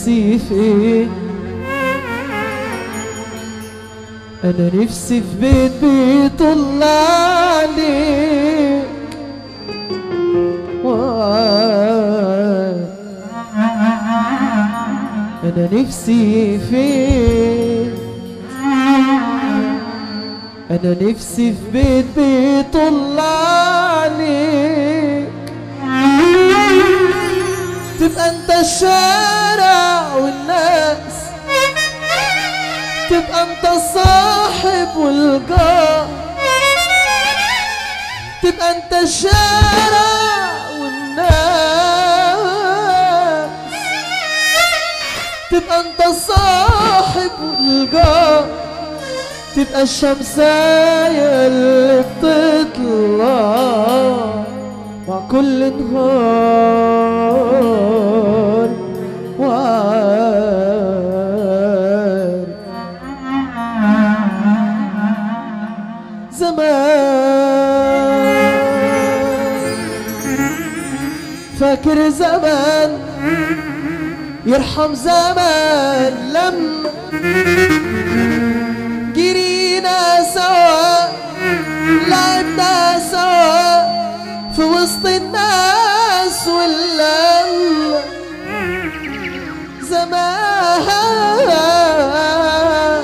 نفسي في ايه انا نفسي في بيت بيطل عليك وعاد. انا نفسي فين انا نفسي في بيت بيطل عليك تبقى انت الشارع والناس تبقى انت الصاحب والجار تبقى انت الشارع والناس تبقى انت الصاحب والجار تبقى الشمساية اللي بتطلع مع كل نهار وعارف زمان فاكر زمان يرحم زمان لما جرينا سوا لعبنا سوا في وسط الناس واللمة زمان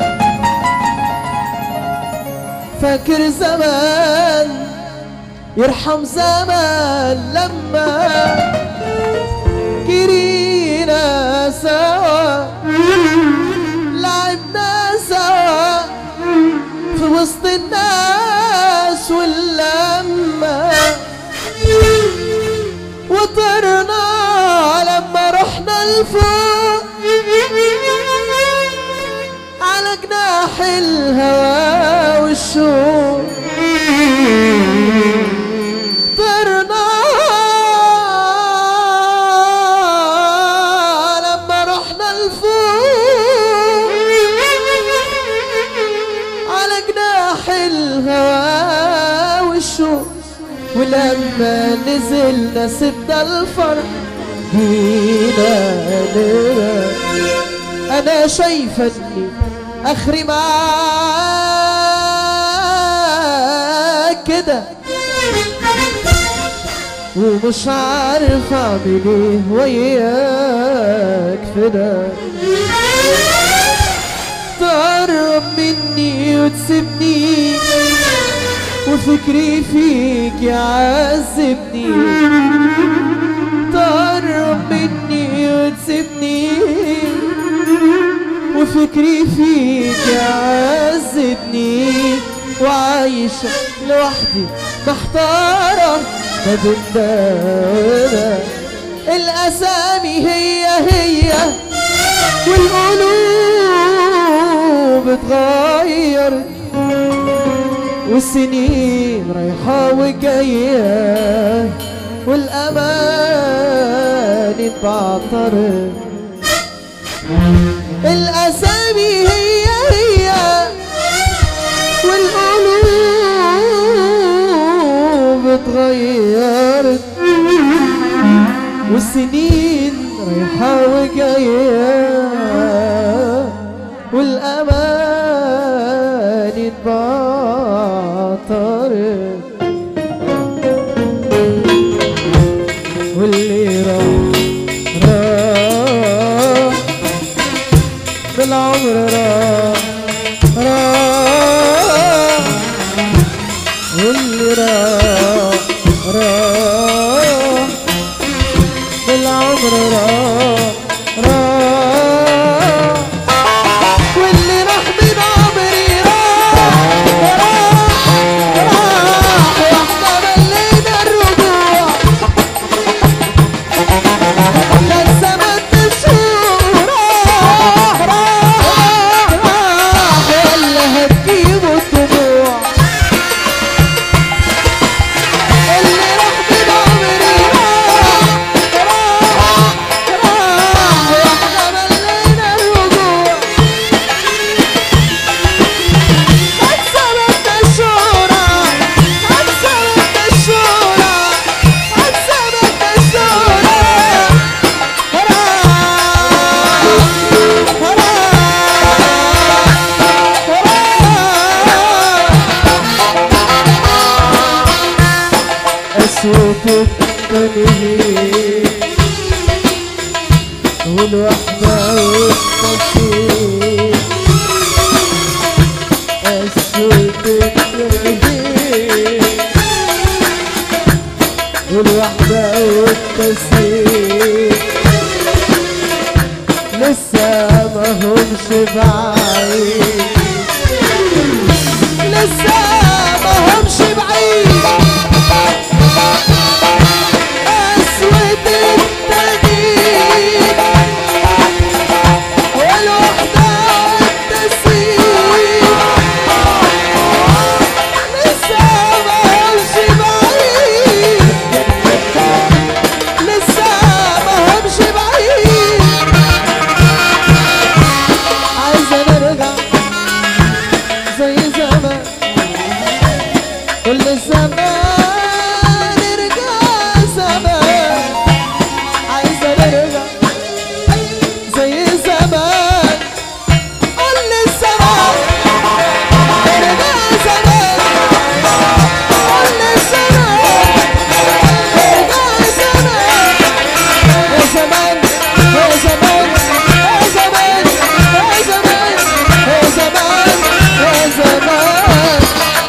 فاكر زمان يرحم زمان لما جرينا سوا لعبنا سوا في وسط الناس واللمة وطرنا لما رحنا لفوق على جناح الهوى والشوق طرنا لما رحنا لفوق على جناح الهوى والشوق ولما نزلنا سبنا الفرح جينا نرى انا شايفه اني اخري معاك كده ومش عارف اعمل ايه وياك فدا تقرب مني وتسيبني وفكري فيك يعذبني تقرب مني وتسيبني وفكري فيك يعذبني وعايشة لوحدي محتارة ما بين ده وده الأسامي هي هي والقلوب اتغيرت والسنين رايحة وجاية والأمان اتبعترت الأسامي هي هي والقلوب اتغيرت والسنين رايحة وجاية والأمان اتبعترت واللي راح راح بالعمر راح راح واللي راح راح بالعمر راح راح واللي راح من عمري راح راح راح واحنا ملينا الرجوع لا الزمن بالشوق راح راح راح ولا هتجيبوا الدموع بعيد لسه ما همش بعيد أسود التغيير والوحدة والتسيير لسه ما همش بعيد لسه ما همش بعيد عايزة نرجع زي زمان كل زمان نرجع زمان عايزة نرجع زي زمان كل زمان نرجع زمان كل زمان نرجع زمان يا زمان يا زمان يا زمان يا زمان يا زمان يا زمان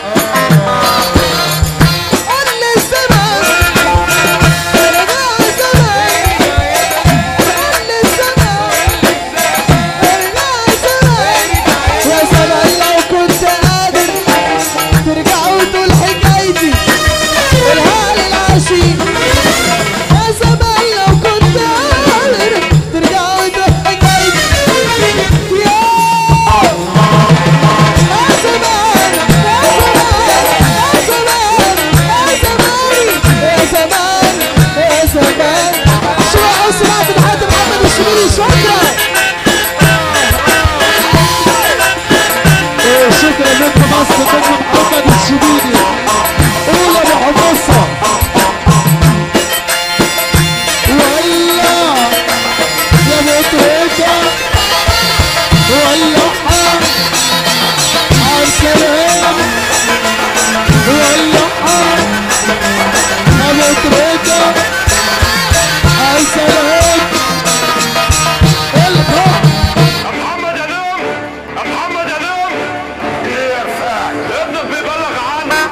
كل الزمان ارجع زمان كل الزمان ارجع زمان يا زمان لو كنت قادر ترجع وتقول حكايتي قولها للعشيق يا زمان لو كنت قادر ترجع وتقول حكايتي يا يا زمان يا زمان يا زمان يا زمان يا زمان يا زمان شو اسمع في حياة محمد الشبيلي شكرا ايه شكرا لكم مصر منكم محمد الشبيبي قول ابو حمصه ولا يا متركه ولا حق عالسلام ولا حق يا متركه عالسلام الحق محمد يا نوم يا محمد يا نوم ايه يا رفاعي ابنك بيبلغ عنك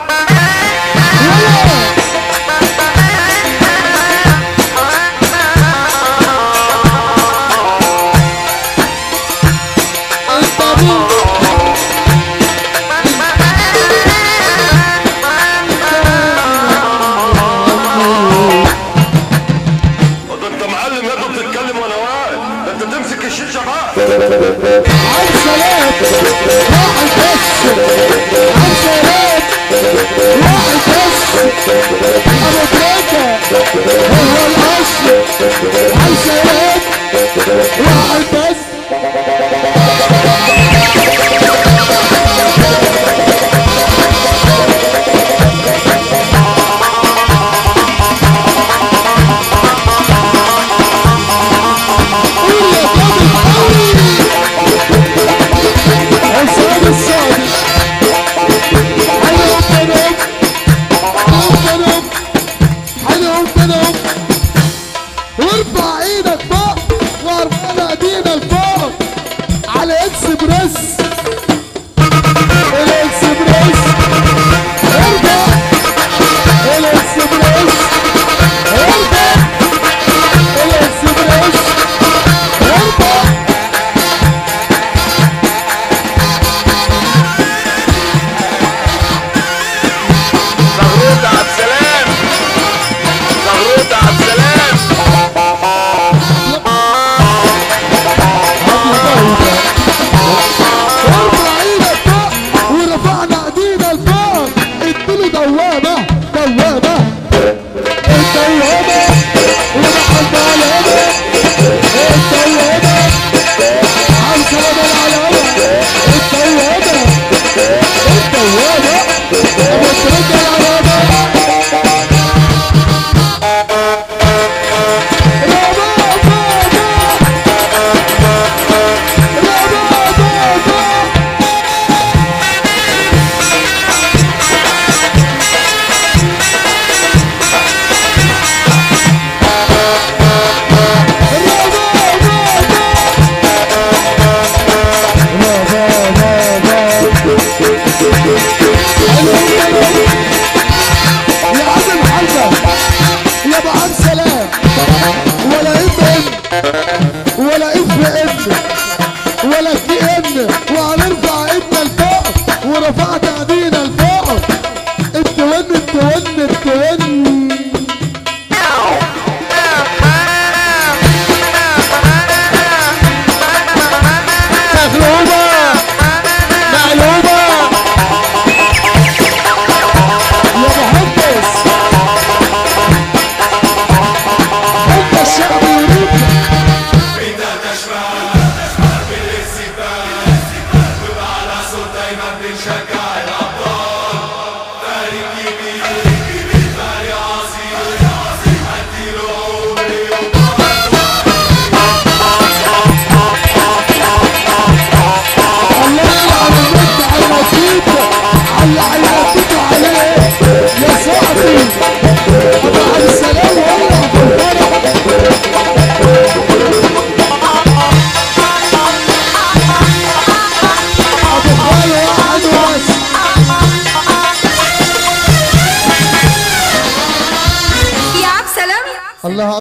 ده انت معلم يا ابني بتتكلم وانا واقف ده انت تمسك الشيشه بقى عالسلام واحد بس عالسلام واحد بس ابو تريكة هو الاصل عالسلام واحد بس قول يا كامل قوي عصام الصادق حلو تنم تنم حلو تنم وارفع ايدك فوق وارفع ايدينا لفوق على اكسبريس الاكسبريس ارفع الاكسبريس ارفع الاكسبريس ارفع زغروت عبد السلام زغروت عبد السلام وين